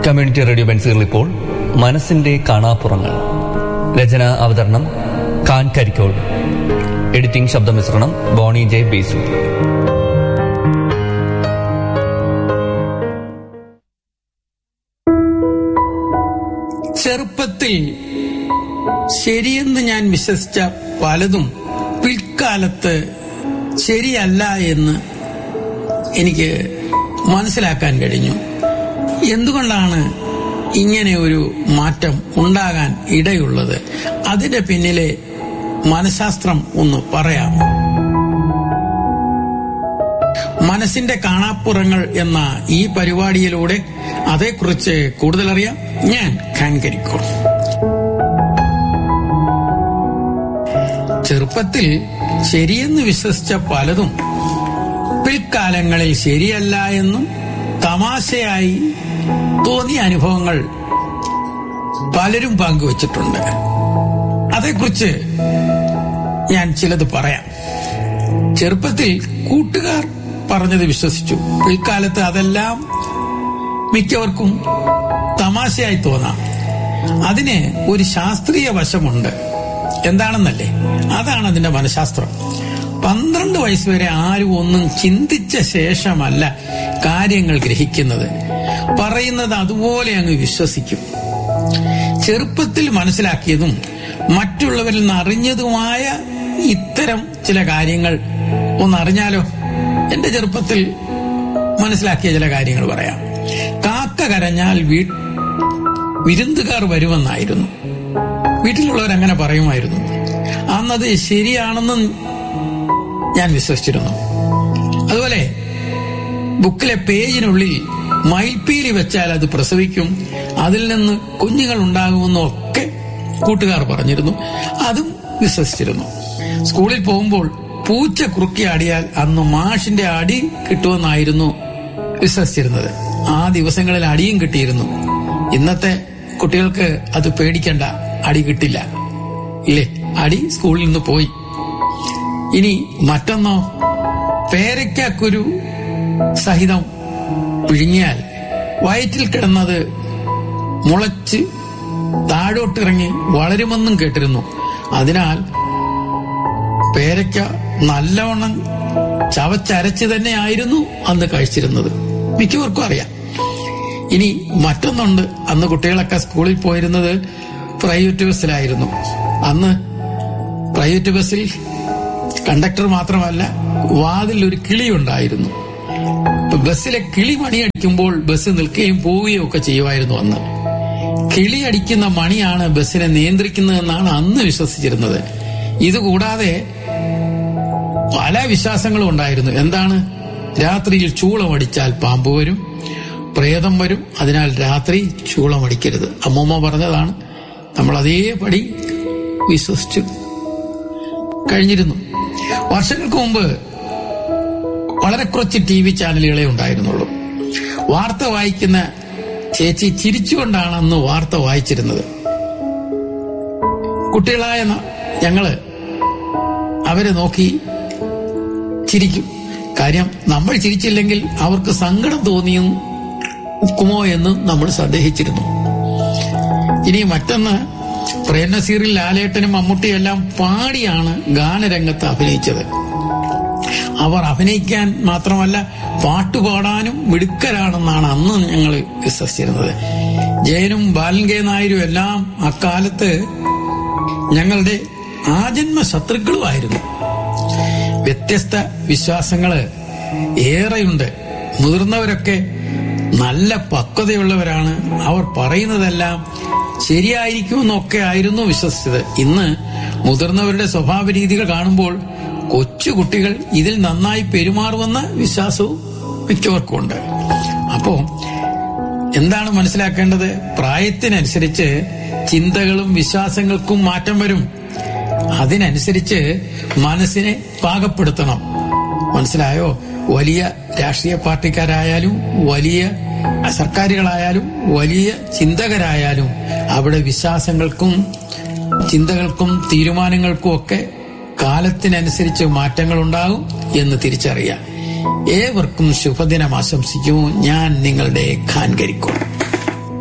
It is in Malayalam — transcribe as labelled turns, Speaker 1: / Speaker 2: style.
Speaker 1: കമ്മ്യൂണിറ്റി റേഡിയോ ബെൻസുകൾ ഇപ്പോൾ മനസ്സിന്റെ കാണാപ്പുറങ്ങൾ രചന അവതരണം ഖാൻ കരിക്കോട് എഡിറ്റിംഗ് ശബ്ദമിശ്രണം ബോണി ജെ ബേസു
Speaker 2: ചെറുപ്പത്തിൽ ശരിയെന്ന് ഞാൻ വിശ്വസിച്ച പലതും പിൽക്കാലത്ത് ശരിയല്ല എന്ന് എനിക്ക് മനസ്സിലാക്കാൻ കഴിഞ്ഞു എന്തുകൊണ്ടാണ് ഇങ്ങനെ ഒരു മാറ്റം ഉണ്ടാകാൻ ഇടയുള്ളത് അതിന്റെ പിന്നിലെ മനഃശാസ്ത്രം ഒന്ന് പറയാമോ മനസ്സിന്റെ കാണാപ്പുറങ്ങൾ എന്ന ഈ പരിപാടിയിലൂടെ അതേക്കുറിച്ച് കൂടുതൽ അറിയാം ഞാൻ ഖാൻകരിക്കോ ചെറുപ്പത്തിൽ ശരിയെന്ന് വിശ്വസിച്ച പലതും പിൽക്കാലങ്ങളിൽ ശരിയല്ല എന്നും തമാശയായി തോന്നിയ അനുഭവങ്ങൾ പലരും പങ്കുവച്ചിട്ടുണ്ട് അതേക്കുറിച്ച് ഞാൻ ചിലത് പറയാം ചെറുപ്പത്തിൽ കൂട്ടുകാർ പറഞ്ഞത് വിശ്വസിച്ചു പിൽക്കാലത്ത് അതെല്ലാം മിക്കവർക്കും തമാശയായി തോന്നാം അതിന് ഒരു ശാസ്ത്രീയ വശമുണ്ട് എന്താണെന്നല്ലേ അതാണ് അതിന്റെ മനഃശാസ്ത്രം പന്ത്രണ്ട് വയസ്സ് വരെ ആരും ഒന്നും ചിന്തിച്ച ശേഷമല്ല കാര്യങ്ങൾ ഗ്രഹിക്കുന്നത് പറയുന്നത് അതുപോലെ അങ്ങ് വിശ്വസിക്കും ചെറുപ്പത്തിൽ മനസ്സിലാക്കിയതും മറ്റുള്ളവരിൽ നിന്ന് അറിഞ്ഞതുമായ ഇത്തരം ചില കാര്യങ്ങൾ ഒന്നറിഞ്ഞാലോ എന്റെ ചെറുപ്പത്തിൽ മനസ്സിലാക്കിയ ചില കാര്യങ്ങൾ പറയാം കാക്ക കരഞ്ഞാൽ വീ വിരുന്നുകാർ വരുമെന്നായിരുന്നു വീട്ടിലുള്ളവർ അങ്ങനെ പറയുമായിരുന്നു അന്നത് ശരിയാണെന്നും ഞാൻ വിശ്വസിച്ചിരുന്നു അതുപോലെ ബുക്കിലെ പേജിനുള്ളിൽ മയിൽപ്പീലി വെച്ചാൽ അത് പ്രസവിക്കും അതിൽ നിന്ന് കുഞ്ഞുങ്ങൾ ഉണ്ടാകുമെന്നും ഒക്കെ കൂട്ടുകാർ പറഞ്ഞിരുന്നു അതും വിശ്വസിച്ചിരുന്നു സ്കൂളിൽ പോകുമ്പോൾ പൂച്ച കുറുക്കി ആടിയാൽ അന്ന് മാഷിന്റെ അടി കിട്ടുമെന്നായിരുന്നു വിശ്വസിച്ചിരുന്നത് ആ ദിവസങ്ങളിൽ അടിയും കിട്ടിയിരുന്നു ഇന്നത്തെ കുട്ടികൾക്ക് അത് പേടിക്കണ്ട അടി കിട്ടില്ല ഇല്ലേ അടി സ്കൂളിൽ നിന്ന് പോയി ഇനി മറ്റൊന്നോ പേരയ്ക്കുരു സഹിതം പിഴുങ്ങിയാൽ വയറ്റിൽ കിടന്നത് മുളച്ച് താഴോട്ടിറങ്ങി വളരുമെന്നും കേട്ടിരുന്നു അതിനാൽ പേരയ്ക്ക നല്ലവണ്ണം ചവച്ചരച്ച് തന്നെ ആയിരുന്നു അന്ന് കഴിച്ചിരുന്നത് മിക്കവർക്കും അറിയാം ഇനി മറ്റൊന്നുണ്ട് അന്ന് കുട്ടികളൊക്കെ സ്കൂളിൽ പോയിരുന്നത് പ്രൈവറ്റ് ബസ്സിലായിരുന്നു അന്ന് പ്രൈവറ്റ് ബസ്സിൽ കണ്ടക്ടർ മാത്രമല്ല വാതിൽ ഒരു കിളി ഉണ്ടായിരുന്നു ബസ്സിലെ കിളി മണിയടിക്കുമ്പോൾ ബസ് നിൽക്കുകയും പോവുകയും ഒക്കെ ചെയ്യുമായിരുന്നു അന്ന് കിളി അടിക്കുന്ന മണിയാണ് ബസ്സിനെ നിയന്ത്രിക്കുന്നതെന്നാണ് അന്ന് വിശ്വസിച്ചിരുന്നത് ഇതുകൂടാതെ പല വിശ്വാസങ്ങളും ഉണ്ടായിരുന്നു എന്താണ് രാത്രിയിൽ ചൂളമടിച്ചാൽ പാമ്പ് വരും പ്രേതം വരും അതിനാൽ രാത്രി ചൂളമടിക്കരുത് അമ്മൂമ്മ പറഞ്ഞതാണ് നമ്മൾ അതേപടി വിശ്വസിച്ചു കഴിഞ്ഞിരുന്നു വർഷങ്ങൾക്ക് മുമ്പ് വളരെ കുറച്ച് ടി വി ചാനലുകളെ ഉണ്ടായിരുന്നുള്ളൂ വാർത്ത വായിക്കുന്ന ചേച്ചി ചിരിച്ചുകൊണ്ടാണ് അന്ന് വാർത്ത വായിച്ചിരുന്നത് കുട്ടികളായ ന- ഞങ്ങള് അവരെ നോക്കി ചിരിക്കും കാര്യം നമ്മൾ ചിരിച്ചില്ലെങ്കിൽ അവർക്ക് സങ്കടം തോന്നിയും ക്കുമോ എന്ന് നമ്മൾ സന്ദേഹിച്ചിരുന്നു ഇനി മറ്റൊന്ന് പ്രേംനസീറിൽ ലാലേട്ടനും മമ്മൂട്ടിയും എല്ലാം പാടിയാണ് ഗാനരംഗത്ത് അഭിനയിച്ചത് അവർ അഭിനയിക്കാൻ മാത്രമല്ല പാട്ടുപാടാനും മിടുക്കരാണെന്നാണ് അന്ന് ഞങ്ങൾ വിശ്വസിച്ചിരുന്നത് ജയനും ബാലൻ കെ നായരും എല്ലാം അക്കാലത്ത് ഞങ്ങളുടെ ആജന്മ ശത്രുക്കളുമായിരുന്നു വ്യത്യസ്ത വിശ്വാസങ്ങള് ഏറെയുണ്ട് മുതിർന്നവരൊക്കെ നല്ല പക്വതയുള്ളവരാണ് അവർ പറയുന്നതെല്ലാം ശരിയായിരിക്കുമെന്നൊക്കെ ആയിരുന്നു വിശ്വസിച്ചത് ഇന്ന് മുതിർന്നവരുടെ സ്വഭാവ രീതികൾ കാണുമ്പോൾ കൊച്ചു കുട്ടികൾ ഇതിൽ നന്നായി പെരുമാറുമെന്ന വിശ്വാസവും മിക്കവർക്കുണ്ട് അപ്പോ എന്താണ് മനസ്സിലാക്കേണ്ടത് പ്രായത്തിനനുസരിച്ച് ചിന്തകളും വിശ്വാസങ്ങൾക്കും മാറ്റം വരും അതിനനുസരിച്ച് മനസ്സിനെ പാകപ്പെടുത്തണം മനസ്സിലായോ വലിയ രാഷ്ട്രീയ പാർട്ടിക്കാരായാലും വലിയ സർക്കാരുകളായാലും വലിയ ചിന്തകരായാലും അവിടെ വിശ്വാസങ്ങൾക്കും ചിന്തകൾക്കും തീരുമാനങ്ങൾക്കും ഒക്കെ കാലത്തിനനുസരിച്ച് മാറ്റങ്ങൾ ഉണ്ടാകും എന്ന് തിരിച്ചറിയാം ഏവർക്കും ശുഭദിനം ആശംസിക്കുന്നു ഞാൻ നിങ്ങളുടെ ഖാൻ കരിക്കോൾ